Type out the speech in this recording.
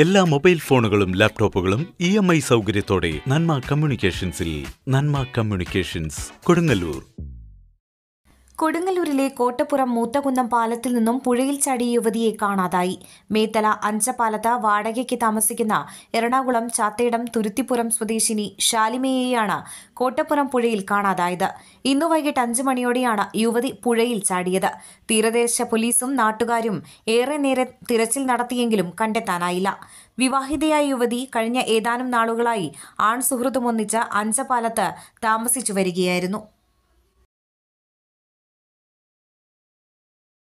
എല്ലാ മൊബൈൽ ഫോണുകളും ലാപ്ടോപ്പുകളും ഇ എം ഐ സൗകര്യത്തോടെ നന്മ കമ്മ്യൂണിക്കേഷൻസിൽ നന്മ കമ്മ്യൂണിക്കേഷൻസ് കൊടുങ്ങല്ലൂർ കൊടുങ്ങല്ലൂരിലെ കോട്ടപ്പുറം മൂത്തകുന്നം പാലത്തിൽ നിന്നും പുഴയിൽ ചാടിയ യുവതിയെ കാണാതായി മേത്തല അഞ്ചപാലത്ത് വാടകയ്ക്ക് താമസിക്കുന്ന എറണാകുളം ചാത്തേടം തുരുത്തിപ്പുറം സ്വദേശിനി ഷാലിമയെയാണ് കോട്ടപ്പുറം പുഴയിൽ കാണാതായത് ഇന്നു വൈകിട്ട് അഞ്ചു മണിയോടെയാണ് യുവതി പുഴയിൽ ചാടിയത് തീരദേശ പോലീസും നാട്ടുകാരും ഏറെ നേരം തിരച്ചിൽ നടത്തിയെങ്കിലും കണ്ടെത്താനായില്ല വിവാഹിതയായ യുവതി കഴിഞ്ഞ ഏതാനും നാളുകളായി ആൺ സുഹൃത്തുമൊന്നിച്ച് അഞ്ചപാലത്ത് താമസിച്ചു വരികയായിരുന്നു